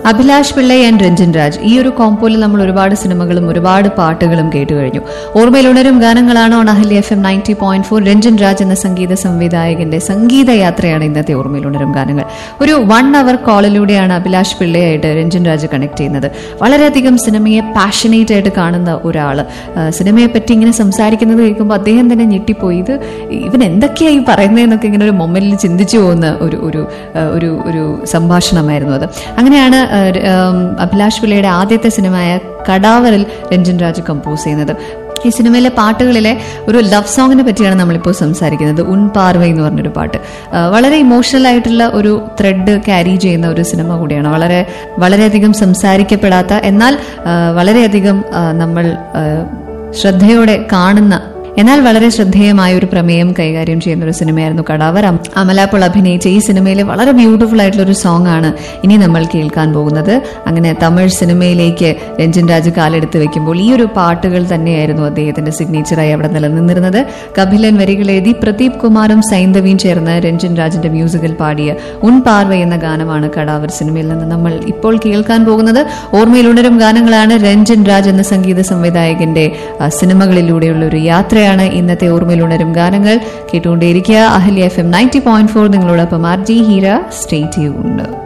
Abhilash Pillai and Ranjan Raj ഈ ഒരു കോമ്പോയിൽ നമ്മൾ ഒരുപാട് സിനിമകളും ഒരുപാട് പാട്ടുകളും കേട്ടു കഴിഞ്ഞു ഓർമ്മയിലുണരും ഗാനങ്ങളാണ് on Ahalya F M ninety point four Ranjan Raj എന്ന സംഗീത സംവിധായകന്റെ സംഗീത യാത്രയാണ് ഇന്നത്തെ ഓർമ്മയിലുണരും ഗാനങ്ങൾ ഒരു വൺ അവർ കോളിലൂടെയാണ് അഭിലാഷ് പിള്ളയായിട്ട് രഞ്ജൻ രാജ് കണക്ട് ചെയ്യുന്നത് വളരെയധികം സിനിമയെ പാഷനേറ്റ് ആയിട്ട് കാണുന്ന ഒരാൾ സിനിമയെ പറ്റി ഇങ്ങനെ സംസാരിക്കുന്നത് കേൾക്കുമ്പോൾ അദ്ദേഹം തന്നെ ഞെട്ടിപ്പോയി ഇത് ഇവൻ എന്തൊക്കെയായി പറയുന്നതെന്നൊക്കെ ഇങ്ങനെ ഒരു മൊമെന്റിൽ ചിന്തിച്ചു പോകുന്ന ഒരു ഒരു ആ, ഒരു ഒരു സംഭാഷണമായിരുന്നു അത് അങ്ങനെയാണ് ആ, ര- ആം, അഭിലാഷ് പിള്ളയുടെ ആദ്യത്തെ സിനിമയായ കടാവറിൽ രഞ്ജൻ രാജ് കമ്പോസ് ചെയ്യുന്നത് ഈ സിനിമയിലെ പാട്ടുകളിലെ ഒരു ലവ് സോങ്ങിനെ പറ്റിയാണ് നമ്മളിപ്പോൾ സംസാരിക്കുന്നത് ഉൻ പാർവൈ എന്ന് പറഞ്ഞൊരു പാട്ട് ആ, വളരെ ഇമോഷണൽ ആയിട്ടുള്ള ഒരു ത്രെഡ് ക്യാരി ചെയ്യുന്ന ഒരു സിനിമ കൂടിയാണ് വളരെ വളരെയധികം സംസാരിക്കപ്പെടാത്ത എന്നാൽ ആ, വളരെയധികം ആ, നമ്മൾ ആ, ശ്രദ്ധയോടെ കാണുന്ന എന്നാൽ വളരെ ശ്രദ്ധേയമായ ഒരു പ്രമേയം കൈകാര്യം ചെയ്യുന്ന ഒരു സിനിമയായിരുന്നു കടാവർ അം- അമല പോൾ അഭിനയിച്ച ഈ സിനിമയിലെ വളരെ ബ്യൂട്ടിഫുൾ ആയിട്ടുള്ള ഒരു സോങ് ആണ് ഇനി നമ്മൾ കേൾക്കാൻ പോകുന്നത് അങ്ങനെ തമിഴ് സിനിമയിലേക്ക് രഞ്ജൻ രാജ് കാലെടുത്ത് വെക്കുമ്പോൾ ഈ ഒരു പാട്ടുകൾ തന്നെയായിരുന്നു അദ്ദേഹത്തിന്റെ സിഗ്നേച്ചറായി അവിടെ നിലനിന്നിരുന്നത് കപിലൻ വരികൾ എഴുതി പ്രദീപ് കുമാറും സൈന്ധവിയും ചേർന്ന് രഞ്ജൻ രാജിന്റെ മ്യൂസിക്കിൽ പാടിയ ഉൻ പാർവ എന്ന ഗാനമാണ് കടാവർ സിനിമയിൽ നിന്ന് നമ്മൾ ഇപ്പോൾ കേൾക്കാൻ പോകുന്നത് ഓർമ്മയിലുണരും ഗാനങ്ങളാണ് രഞ്ജൻ രാജ് എന്ന സംഗീത സംവിധായകന്റെ ആ, സിനിമകളിലൂടെയുള്ള ഒരു യാത്രയാണ് ഇന്നത്തെ ഓർമ്മയിലുണരും ഗാനങ്ങൾ കേട്ടുകൊണ്ടേയിരിക്കുക Ahalya F M ninety point four നിങ്ങളോടൊപ്പം ആർ ജി ഹീര സ്റ്റേറ്റ് ചെയ്യുന്നുണ്ട്